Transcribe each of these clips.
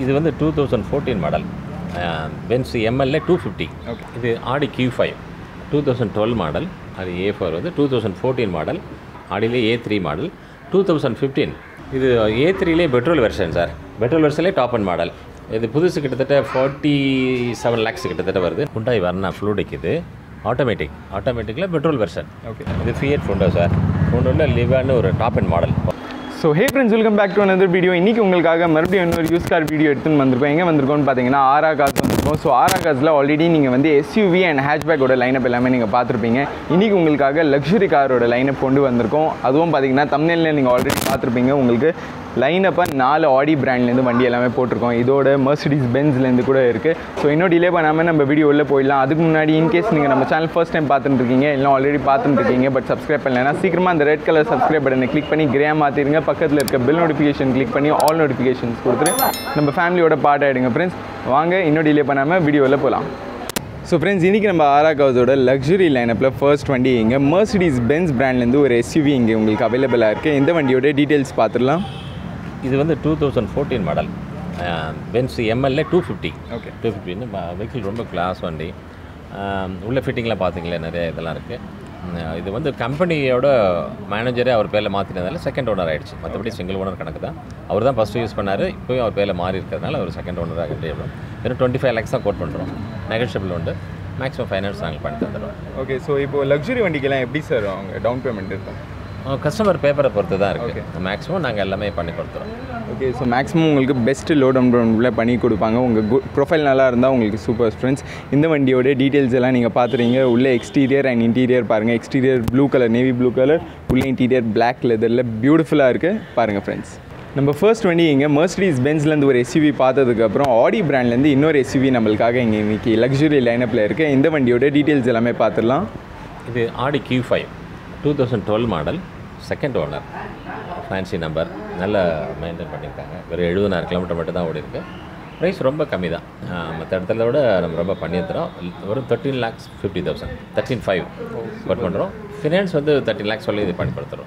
இது வந்து two thousand fourteen model Benz MLA two fifty Okay. இது Audi Q five two thousand twelve model அது A four வந்து two thousand fourteen model ஆடியிலே A three model two thousand fifteen இது A த்ரீலே petrol version sir petrol வெர்ஷன்லேயே top end model இது புதுசு கிட்டத்தட்ட ஃபார்ட்டி செவன் லேக்ஸ் கிட்டத்தட்ட வருது ஹுண்டாய் வர்னா ஃப்ளூடிக் இது ஆட்டோமேட்டிக் ஆட்டோமேட்டிக்கில் பெட்ரோல் வெர்ஷன் ஓகே இது ஃபியட் ஃபுண்டோ சார் ஃபுண்டோவில் லிவான்னு ஒரு top end model so hey friends welcome back to another video இன்றைக்கி உங்களுக்காக மறுபடியும் இன்னொரு யூஸ் கார் வீடியோ எடுத்துன்னு வந்திருக்கோம் எங்கே வந்திருக்கோம்னு பார்த்தீங்கன்னா ஆரா காஸ் வந்திருக்கோம் ஸோ ஆரா காஸில் ஆல்ரெடி நீங்கள் வந்து எஸ்யூவி அண்ட் ஹேட்ச்பேக்கோட லைனப் எல்லாமே நீங்கள் பார்த்துருப்பீங்க இன்றைக்கி உங்களுக்காக லக்ஸுரி காரோட லைனப் கொண்டு வந்திருக்கோம் அதுவும் பார்த்தீங்கன்னா தமிழ்நில நீங்கள் ஆல்ரெடி பார்த்துருப்பீங்க உங்களுக்கு லைனப்பாக நாலு ஆடி பிராண்ட்லேருந்து வண்டி எல்லாமே போட்டிருக்கோம் இதோட மர்சிடிஸ் பென்ஸ்லேருந்து கூட இருக்குது ஸோ இன்னும் டிலே பண்ணாமல் நம்ம வீடியோ உள்ள போயிடலாம் அதுக்கு முன்னாடி இன்கேஸ் நீங்கள் நம்ம சேனல் ஃபர்ஸ்ட் டைம் பார்த்துட்டு இருக்கீங்க இல்லை ஆல்ரெடி பார்த்துட்டு இருக்கீங்க பட் சப்ஸ்கிரைப் பண்ணலைன்னா சீக்கிரமாக அந்த ரெட் கலர் சப்ஸ்கிரைப் பட்டனை கிளிக் பண்ணி கிரே மாற்றிடுங்க பக்கத்தில் இருக்க பெல் நோட்டிஃபிகேஷன் கிளிக் பண்ணி ஆல் நோட்டிஃபிகேஷன்ஸ் கொடுத்துட்டு நம்ம ஃபேமிலியோட பார்ட் ஆகிடுங்க ஃப்ரெண்ட்ஸ் வாங்க இன்னும் டிலே பண்ணாமல் வீடியோவில் போகலாம் ஸோ ஃப்ரெண்ட்ஸ் இன்றைக்கி நம்ம ஆராகாஸோட லக்ஸுரி லைனப்பில் ஃபர்ஸ்ட் வண்டி இங்கே மர்சிடிஸ் பென்ஸ் பிராண்ட்லேருந்து ஒரு எஸ்யூவி இங்கே உங்களுக்கு அவைலபிளாக இருக்குது இந்த வண்டியோட டீட்டெயில்ஸ் பார்த்துடலாம் இது வந்து two thousand fourteen model Benz MLA two fifty okay two ஃபிஃப்டின்னு வெஹிக்கிள் ரொம்ப கிளாஸ் வண்டி ஆம், உள்ள ஃபிட்டிங்லாம் பார்த்தீங்களே நிறைய இதெல்லாம் இருக்குது இது வந்து கம்பெனியோட மேனேஜரே அவர் பேரில் மாற்றினதால செகண்ட் ஓனர் ஆயிடுச்சு மற்றபடி சிங்கிள் ஓனர் கணக்கு தான் அவர் தான் ஃபஸ்ட்டு யூஸ் பண்ணார் இப்போயும் அவர் பேரில் மாறி இருக்கிறதுனால அவர் செகண்ட் ஓனராக கண்டிப்பாக வெறும் டுவெண்ட்டி ஃபைவ் லேக்ஸ் தான் கோட் பண்ணுறோம் நெகோஷியபிள் உண்டு மேக்ஸிமம் ஃபைனான்ஸ் நாங்கள் பண்ணி தந்துடுறோம் ஓகே ஸோ இப்போ லக்ஸுரி வண்டிக்கெல்லாம் எப்படி சார் அவங்க டவுன் பேமெண்ட் இருக்கும் கஸ்டமர் பேப்பரை பொறுத்து தான் இருக்குது மேக்ஸிமம் நாங்கள் எல்லாமே பண்ணி கொடுத்துறோம் ஓகே ஸோ மேக்ஸிமம் உங்களுக்கு பெஸ்ட்டு லோட் அண்ட் ப்ரௌண்டில் பண்ணி கொடுப்பாங்க உங்கள் குட் ப்ரொஃபைல் நல்லா இருந்தால் உங்களுக்கு சூப்பர் ஃப்ரெண்ட்ஸ் இந்த வண்டியோட டீட்டெயில்ஸ் எல்லாம் நீங்கள் பார்த்துறீங்க உள்ளே எக்ஸ்டீரியர் அண்ட் இன்டீரியர் பாருங்கள் exterior blue colour navy blue colour உள்ளே இன்டீரியர் பிளாக் லெதரில் பியூட்டிஃபுல்லாக இருக்குது பாருங்கள் ஃப்ரெண்ட்ஸ் நம்ம ஃபர்ஸ்ட் வண்டி இங்கே மர்சிடிஸ் பென்ஸ்லேருந்து ஒரு எஸ்யூவி பார்த்ததுக்கப்புறம் ஆடி பிராண்ட்லேருந்து இன்னொரு எஸ்யூவி நம்மளுக்காக இங்கே இன்னைக்கு லக்ஸுரி லைனப்பில் இருக்குது இந்த வண்டியோட டீட்டெயில்ஸ் எல்லாமே பார்த்துடலாம் இது Audi Q five two thousand twelve model second owner fancy number நல்லா மெயின்டைன் பண்ணியிருக்காங்க வெறும் எழுபதாயிரம் கிலோமீட்டர் மட்டும் தான் ஓடி இருக்கு ப்ரைஸ் ரொம்ப கம்மி தான் மற்ற இடத்துல விட நம்ம ரொம்ப பண்ணியிருக்கிறோம் வெறும் thirteen lakhs fifty thousand thirteen five பட் பண்ணுறோம் ஃபினான்ஸ் வந்து தேர்ட்டின் லேக்ஸ் சொல்லி இது பண்ணி கொடுத்துறோம்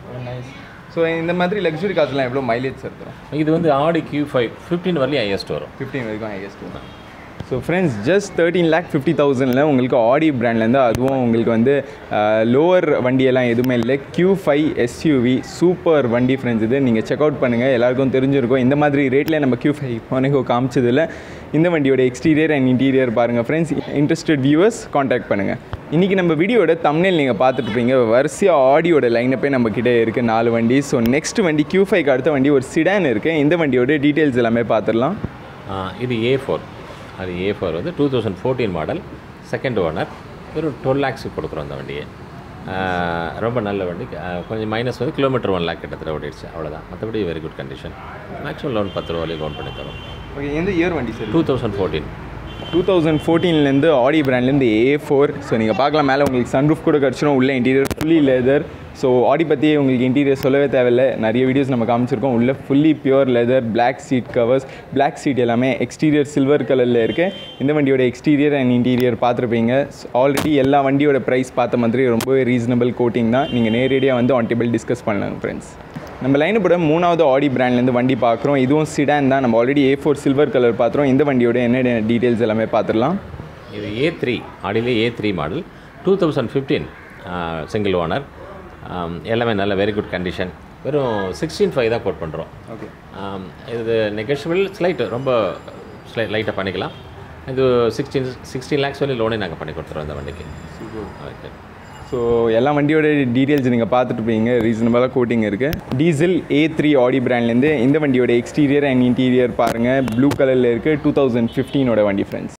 ஸோ இந்த மாதிரி லக்ஸுரி காசுலாம் எவ்வளோ மைலேஜ் சார் தரும் இது வந்து ஆடி கியூ ஃபைவ் ஃபிஃப்டீன் வரலையும் ஹையஸ்ட் வரும் ஃபிஃப்டீன் வரைக்கும் highest so friends just thirteen lakh fifty தௌசண்டில் உங்களுக்கு ஆடி பிராண்ட்லேருந்து அதுவும் உங்களுக்கு வந்து லோவர் வண்டியெல்லாம் எதுவுமே இல்லை கியூ ஃபைவ் எஸ்யூவி சூப்பர் வண்டி ஃப்ரெண்ட்ஸ் இது நீங்கள் செக் அவுட் பண்ணுங்கள் எல்லாருக்கும் தெரிஞ்சிருக்கும் இந்த மாதிரி ரேட்டில் நம்ம கியூ ஃபைவ் உனக்கு காமிச்சதில்ல இந்த வண்டியோட எக்ஸ்டீரியர் அண்ட் இன்டீரியர் பாருங்கள் ஃப்ரெண்ட்ஸ் இன்ட்ரெஸ்டட் வியூவர்ஸ் காண்டாக்ட் பண்ணுங்கள் இன்றைக்கி நம்ம வீடியோட தமிழில் நீங்கள் பார்த்துட்ருப்பீங்க வரிசையாக ஆடியோட லைனப்பே நம்ம கிட்டே இருக்குது நாலு வண்டி ஸோ நெக்ஸ்ட் வண்டி கியூ ஃபைவ்க்கு அடுத்த வண்டி ஒரு சிடான் இருக்குது இந்த வண்டியோட டீட்டெயில்ஸ் எல்லாமே பார்த்துடலாம் ஆ, இது ஏ ஃபோர் அது ஏ ஃபோர் வந்து two thousand fourteen model second owner வெறும் டுவெல் லேக்ஸுக்கு கொடுக்குறோம் அந்த வண்டியை ஆ, ரொம்ப நல்ல வண்டி ஆ, கொஞ்சம் மைனஸ் வந்து கிலோமீட்டர் ஒன் லேக் கிட்டத்தட்ட ஓடிடுச்சு அவ்வளோதான் மற்றபடி very good condition maximum loan பத்து ரூபாய் லோன் பண்ணி தரோம் ஓகே எந்த இயர் வண்டி sir two thousand fourteen two thousand ஃபோர்டீன்லேருந்து ஆடி பிராண்ட்லேருந்து ஏ ஃபோர் ஸோ நீங்கள் பார்க்கலாம் மேலே உங்களுக்கு சன்ரூஃப் கூட கிடச்சிரும் உள்ள இன்டீரியர் ஃபுல்லி லெதர் ஸோ ஆடி பற்றி உங்களுக்கு இன்டீரியர் சொல்லவே தேவையில்லை நிறைய வீடியோஸ் நம்ம காமிச்சிருக்கோம் உள்ள fully pure leather Black seat covers Black seat எல்லாமே எக்ஸ்டீரியர் சில்வர் கலரில் இருக்குது இந்த வண்டியோட எக்ஸ்டீரியர் அண்ட் இன்டீரியர் பார்த்துருப்பீங்க ஆல்ரெடி எல்லா வண்டியோட ப்ரைஸ் பார்த்த மாதிரி ரொம்பவே ரீசனபிள் கோட்டிங் தான் நீங்கள் நேரடியாக வந்து ஆன் டேபிள் டிஸ்கஸ் பண்ணலாம் ஃப்ரெண்ட்ஸ் நம்ம லைனப்போட மூணாவது ஆடி பிராண்ட்லேருந்து வண்டி பார்க்குறோம் இதுவும் சிடான் தான் நம்ம already A four silver colour பார்த்துறோம் இந்த வண்டியோட என்ன டீட்டெயில்ஸ் எல்லாமே பார்த்துடலாம் இது ஏ த்ரீ ஆடியிலே A three model two thousand fifteen single owner எல்லாமே நல்ல வெரி குட் கண்டிஷன் வெறும் சிக்ஸ்டீன் ஃபைவ் தான் கோட் பண்ணுறோம் ஓகே ஆம், இது நெகோஷியபிள் ஸ்லைட் ரொம்ப ஸ்லை லைட்டாக பண்ணிக்கலாம் இது சிக்ஸ்டீன் சிக்ஸ்டீன் லேக்ஸ் வரை லோனே நாங்கள் பண்ணி கொடுத்துருவோம் இந்த வண்டிக்கு ஓகே ஸோ எல்லா வண்டியோட டீட்டெயில்ஸ் நீங்கள் பார்த்துட்டு இருப்பீங்க ரீசனபிளாக கோட்டிங் இருக்குது டீசல் ஏ த்ரீ ஆடி பிராண்ட்லேருந்து இந்த வண்டியோட எக்ஸ்டீரியர் அண்ட் இன்டீரியர் பாருங்கள் ப்ளூ கலரில் இருக்குது டூ தௌசண்ட் ஃபிஃப்டீனோட வண்டி ஃப்ரெண்ட்ஸ்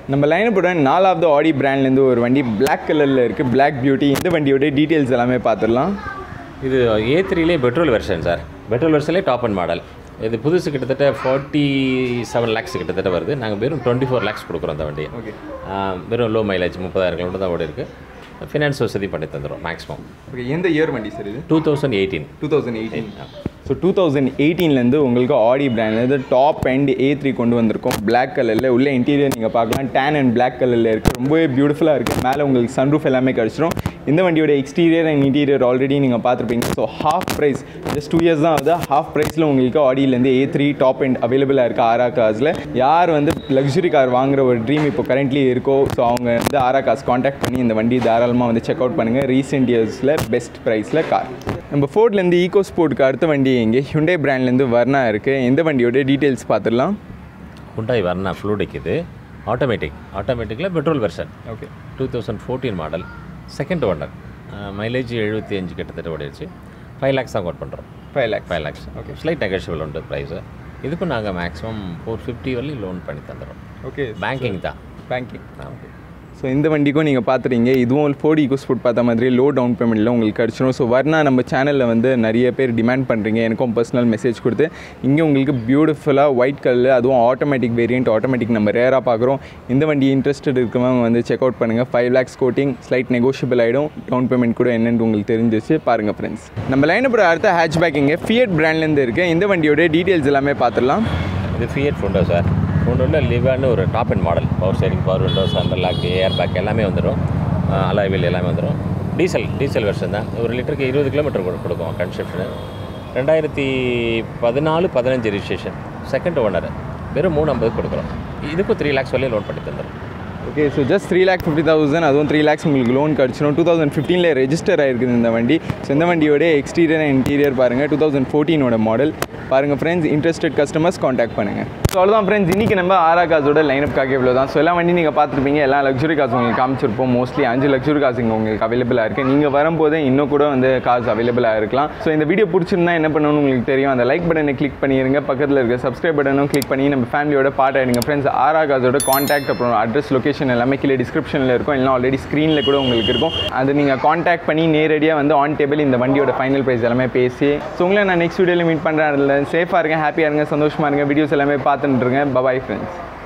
நம்ம லைனப்போட நாலாவது ஆடி பிராண்ட்லேருந்து ஒரு வண்டி Black கலரில் இருக்குது Black பியூட்டி இந்த வண்டியோட டீட்டெயில்ஸ் எல்லாமே பார்த்துடலாம் இது ஏ த்ரீலே பெட்ரோல் வெர்ஷன் சார் பெட்ரோல் வெர்ஷன்லேயே டாப் அண்ட் மாடல் இது புதுசு கிட்டத்தட்ட ஃபார்ட்டி செவன் லேக்ஸ் கிட்டத்தட்ட வருது நாங்கள் வெறும் டுவெண்ட்டி ஃபோர் லேக்ஸ் கொடுக்குறோம் அந்த வண்டியை ஓகே ஆஹ் வெறும் லோ மைலேஜ் முப்பதாயிரம் கிலோமீட்டர் தான் ஓடி இருக்குது ஃபினான்ஸ் வசதி பண்ணி தந்துடும் மேக்ஸிமம் ஓகே எந்த இயர் வண்டி சார் இது two thousand eighteen two thousand eighteen so two thousand எயிட்டீன்லேருந்து உங்களுக்கு ஆடி பிராண்ட்லேருந்து டாப் அண்ட் ஏ த்ரீ கொண்டு வந்திருக்கோம் Black கலரில் உள்ள இன்டீரியர் நீங்கள் பார்க்கலாம் டேன் அண்ட் Black கலரில் இருக்குது ரொம்பவே பியூட்டிஃபுல்லாக இருக்குது மேலே உங்களுக்கு சன்ரூஃப் எல்லாமே கிடச்சிரும் இந்த வண்டியோட எக்ஸ்டீரியர் அண்ட் இன்டீரியர் ஆல்ரெடி நீங்கள் பார்த்துருப்பீங்க so half price just two years தான் ஆகுது ஹாஃப் ப்ரைஸில் உங்களுக்கு ஆடியிலேருந்து ஏ த்ரீ டாப் அண்ட் அவைலபிளாக இருக்குது ஆரா கார்ஸில் யார் வந்து லக்ஸுரி கார் வாங்குற ஒரு ட்ரீம் இப்போ கரண்ட்லி இருக்கோ ஸோ அவங்க வந்து ஆரா கார்ஸ் காண்டாக்ட் பண்ணி இந்த வண்டி தாராளமாக வந்து செக் அவுட் பண்ணுங்கள் ரீசெண்ட் இயர்ஸில் பெஸ்ட் ப்ரைஸில் கார் நம்ம ஃபோர்ட்லேருந்து ஈகோ ஸ்போர்ட்டுக்கு அடுத்த வண்டி எங்கே ஹுண்டே பிராண்ட்லேருந்து வர்ணா இருக்குது இந்த வண்டியோட டீட்டெயில்ஸ் பார்த்துடலாம் ஹுண்டாய் வர்னா ஃப்ளூடிக் இது ஆட்டோமேட்டிக் ஆட்டோமேட்டிக்கில் petrol version okay two thousand fourteen model second owner mileage எழுபத்தி அஞ்சு கிட்டத்தட்ட ஓடிடுச்சு ஃபைவ் லேக்ஸ் தான் கோட் பண்ணுறோம் five lakhs five lakhs okay slight negotiable உண்டு ப்ரைஸு இதுக்கும் நாங்கள் மேக்ஸிமம் ஃபோர் ஃபிஃப்டி வரலையும் லோன் பண்ணி தந்துடுறோம் ஓகே பேங்கிங் தான் பேங்கிங் ஓகே ஸோ இந்த வண்டிக்கும் நீங்கள் பார்த்துறீங்க இதுவும் ஃபோர்டி ஈகோ ஸ்போர்ட் பார்த்த மாதிரி லோ டவுன் பேமெண்ட்டில் உங்களுக்கு கிடச்சிரும் ஸோ வர்ணா நம்ம சேனலில் வந்து நிறைய பேர் டிமாண்ட் பண்ணுறீங்க எனக்கும் பர்சனல் மெசேஜ் கொடுத்து இங்கே உங்களுக்கு பியூட்டிஃபுல்லாக ஒயிட் கலர் அதுவும் ஆட்டோமேட்டிக் வேரியண்ட் ஆட்டோமேட்டிக் நம்ம ரேராக பார்க்குறோம் இந்த வண்டி இன்ட்ரெஸ்டட் இருக்கவங்க வந்து செக் அவுட் பண்ணுங்கள் five lakhs quoting slight negotiable ஆகிடும் டவுன் பேமெண்ட் கூட என்னென்னு உங்களுக்கு தெரிஞ்சிச்சு பாருங்கள் ஃப்ரெண்ட்ஸ் நம்ம லைனப்போட அடுத்த ஹேட்ச்பேக் இங்கே ஃபியட் பிராண்ட்லேருந்து இருக்குது இந்த வண்டியோட டீட்டெயில்ஸ் எல்லாமே பார்த்துடலாம் இது ஃபியட் ஃபுண்டோ சார் ஃபுண்டோவில் லிவான்னு ஒரு top end model power steering power window centre lock air bag எல்லாமே வந்துடும் அலாய்வில் எல்லாமே வந்துடும் டீசல் டீசல் வெர்ஷன் தான் ஒரு லிட்டருக்கு இருபது கிலோமீட்டர் கொடு கொடுக்கும் கன்ஸ்ட்ரக்ஷனு ரெண்டாயிரத்தி பதினாலு பதினஞ்சு ரிஜிஸ்ட்ரேஷன் செகண்ட் ஓனர் வெறும் மூணு ஐம்பது கொடுக்குறோம் இதுக்கும் த்ரீ லேக்ஸ் வரலையும் லோன் பண்ணி தந்துடும் okay so just three lakh fifty thousand அதுவும் த்ரீ லேக்ஸ் உங்களுக்கு லோன் கிடச்சிரும் டூ தௌசண்ட் ஃபிஃப்டீனில் ரெஜிஸ்டர் ஆயிருக்குது இந்த வண்டி ஸோ இந்த வண்டியோட எக்ஸ்டீரியர் அண்ட் இன்டீரியர் பாருங்கள் டூ தௌசண்ட் ஃபோர்டீனோட மாடல் பாருங்கள் ஃப்ரெண்ட்ஸ் இன்ட்ரெஸ்டட் கஸ்டமர்ஸ் காண்டாக்ட் பண்ணுங்கள் ஸோ அவ்வளோதான் ஃப்ரெண்ட்ஸ் இன்றைக்கி நம்ம ஆரா காசோட லைனப் காக்க இவ்வளோ தான் ஸோ எல்லா வண்டி நீங்கள் பார்த்துருப்பீங்க எல்லா லக்ஸுரி காசு உங்களுக்கு காமிச்சிருப்போம் மோஸ்ட்லி அஞ்சு லக்ஸுரி காசு இங்கே உங்களுக்கு அவைலபிளாக இருக்குது நீங்கள் வரும்போது இன்னும் கூட வந்து காசு அவைலபிளாக இருக்கலாம் ஸோ இந்த வீடியோ பிடிச்சிருந்தா என்ன பண்ணணும்னு உங்களுக்கு தெரியும் அந்த லைக் பட்டனை கிளிக் பண்ணிடுங்க பக்கத்தில் இருக்க சப்ஸ்கிரைப் பட்டனும் கிளிக் பண்ணி நம்ம ஃபேமிலியோட பார்ட் ஆகிடுங்க ஃப்ரெண்ட்ஸ் ஆரா காசோட காண்டாக்ட் அப்புறம் அட்ரஸ் லொகேஷன் எல்லாமே கீழே டிஸ்கிரிப்ஷனில் இருக்கும் இல்லை ஆல்ரெடி ஸ்க்ரீனில் கூட உங்களுக்கு இருக்கும் அது நீங்கள் காண்டாக்ட் பண்ணி நேரடியாக வந்து ஆன் டேபிள் இந்த வண்டியோட ஃபைனல் ப்ரைஸ் எல்லாமே பேசி ஸோ உங்களை நான் நெக்ஸ்ட் வீடியோவில் மீட் பண்ணுறேன் அதில் சேஃபாக இருங்க ஹாப்பியாக இருங்க சந்தோஷமாக இருங்க வீடியோஸ் எல்லாமே பார்த்துட்டு இருங்க பபாய் ஃப்ரெண்ட்ஸ்